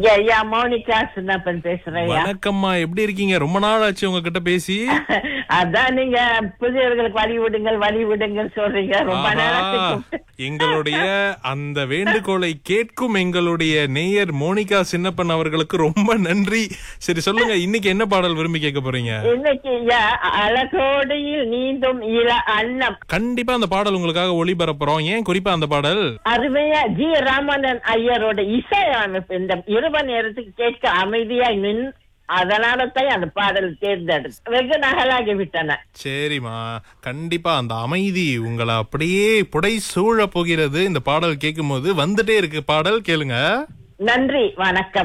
இங்க ஐயா மோனிகா சின்னப்பன் பேசுறேன் ஐயா வணக்கம்மா எப்படி இருக்கீங்க ரொம்ப நாள் ஆச்சு உங்ககிட்ட பேசி அதான் நீங்க புதியவர்களுக்கு வழி விடுங்கள் வழி விடுங்கள் சொல்றீங்க ரொம்ப ஆஹா, நேரத்துக்கு எங்களுடைய அந்த வேண்டுகோளை கேட்கும் எங்களுடைய நேயர் மோனிகா சின்னப்பன் அவர்களுக்கு ரொம்ப நன்றி சரி சொல்லுங்க இன்னைக்கு என்ன பாடல் விரும்பி கேட்க போறீங்க இன்னைக்கு ஐயா அழகோடையில் நீந்தும் இள அன்னம் கண்டிப்பா அந்த பாடல் உங்களுக்காக ஒளிபரப்புறோம் ஏன் குறிப்பா அந்த பாடல் அருமையா ஜி ராமனன் ஐயரோட இசை அமைப்பு இந்த இரவு நேரத்துக்கு கேட்க அமைதியாய் நின் அதனால தான் அந்த பாடல் தேர்ந்தெடுத்து வெகு நகலாகி விட்டன சரிம்மா கண்டிப்பா அந்த அமைதி உங்களை அப்படியே புடை சூழ போகிறது இந்த பாடல் கேட்கும் போது வந்துட்டே இருக்கு பாடல் கேளுங்க நன்றி வணக்கம்